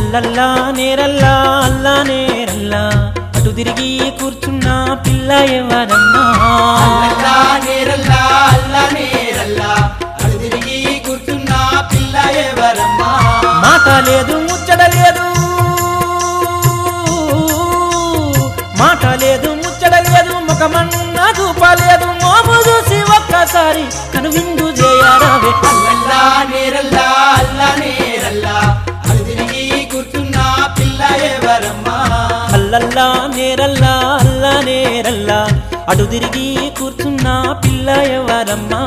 అల్లల్లా నేరల్లా అల్లా నేరల్లా అటు తిరిగి కూర్చున్న పిల్ల ఎవరన్నా అల్లల్లా నేరల్లా అల్లా నేరల్లా అడు తిరిగి కూర్చున్న పిల్ల ఎవరమ్మా మాట లేదు ముచ్చట లేదు మాట లేదు ముచ్చట లేదు ముఖమన్నా చూపలేదు మోము చూసి ఒక్కసారి కనువిందు చేయరావే అల్లల్లా నేరల్లా అల్లా నేరల్లా అడు తిరిగి కూర్చున్న పిల్ల ఎవరమ్మా అల్లల్లా నేరల్లా అల్లా నేరల్లా అటు తిరిగి కూర్చున్న పిల్ల ఎవరమ్మా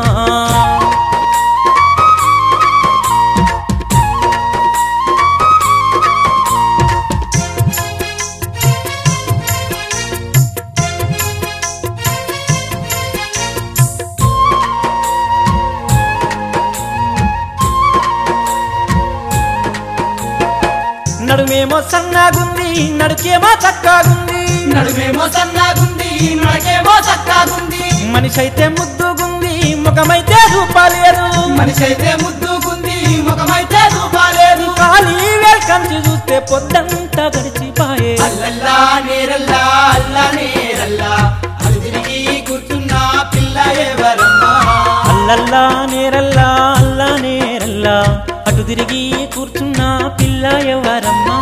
నడుమేమో సన్నాగుంది నడుకేమో చక్కాగుంది నడుమేమో సన్నాగుంది నడకేమో చక్కాగుంది మనిషి అయితే ముద్దుగుంది ముఖమైతే రూపాలేదు మనిషి అయితే ముద్దుకుంది ముఖమైతే రూపాలేదు ఖాళీ వేల్కంచి చూస్తే పొద్దంతా గడిచిపాయే అల్లల్లా నేరల్లా అల్లా నేరల్లా అడు తిరిగి కూర్చున్న పిల్ల ఎవరమ్మా అల్లల్లా నేరల్లా అల్లా నేరల్లా అటు తిరిగి కూర్చున్న పిల్ల ఎవరమ్మా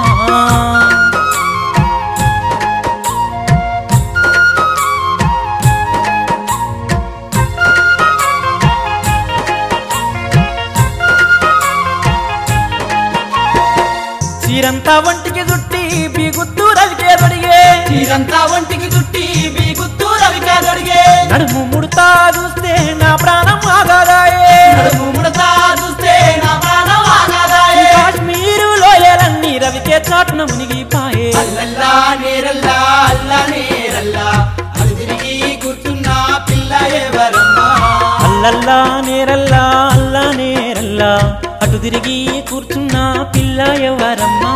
చీరంతా ఒంటికి చుట్టి బీగుత్తూ రవికే దొడిగే తీరంతా ఒంటికి చుట్టి బీగుత్తూ రవికా దొడిగే నడుము ముడతా చూస్తే నా ప్రాణం ఆగాదాయే నడుము ముడతా చూస్తే నా ప్రాణం ఆగాదాయే కాశ్మీరు లోయలన్నీ రవికే చాటున మునిగిపాయే అల్లల్లా నేరల్లా అల్లా నేరల్లా అడు తిరిగి కూర్చున్న పిల్ల ఎవరమ్మా అల్లల్లా నేరల్లా అల్లా నేరల్లా అటు తిరిగి కూర్చున్న పిల్ల ఎవరమ్మా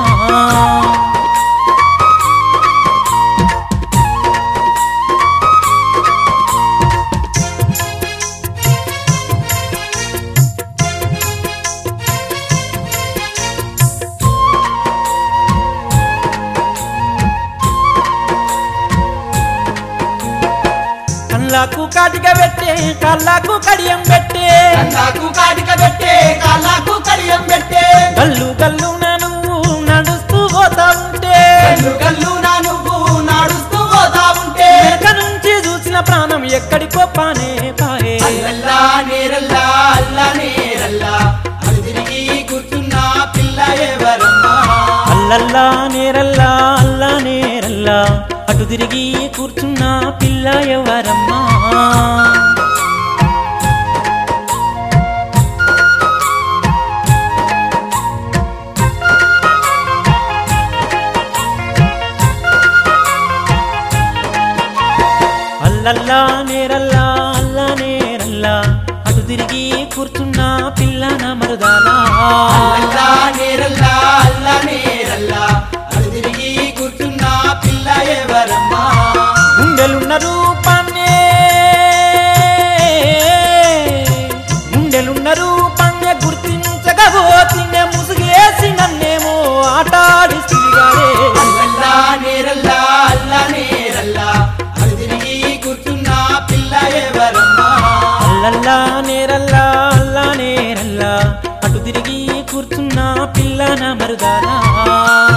కళ్ళకు కాటిక పెట్టే కళ్ళకు కడియం పెట్టే కళ్ళకు కాటిక పెట్టే కాళ్ళకు కడియం పెట్టే కళ్ళు కళ్ళు నువ్వు నడుస్తూ పోతా ఉంటే కళ్ళు కళ్ళు నా నువ్వు నాడుస్తూ పోతా ఉంటే వెనక నుంచి చూసిన ప్రాణం ఎక్కడికో పానే పాయే అల్లల్లా నేరల్లా అల్లా నేరల్లా అడు తిరిగి కూర్చున్న పిల్ల ఎవరమ్మా అల్లల్లా నేరల్లా అల్లా నేరల్లా అటు తిరిగి కూర్చున్న పిల్ల ఎవరమ్మా అల్లల్లా నేరల్లా అల్లా నేరల్లా అటు తిరిగి కూర్చున్న పిల్ల నా మరుదాలా అల్లా నేరల్లా అల్లా నేరల్లా అడు తిరిగి కూర్చున్న పిల్ల ఎవరమ్మా గుండెలున్న రూపాన్నే గుండెలున్న రూపాన్నే గుర్తించకపోతే ముసుగేసి నన్నేమో ఆటాడిస్తుగానే అల్లల్లా నేరల్లా అల్లా నేరల్లా అడు తిరిగి కూర్చున్న పిల్ల ఎవరమ్మా అల్లల్లా నేరల్లా అల్లా నేరల్లా అటు తిరిగి కూర్చున్న పిల్ల నా మరుదాలా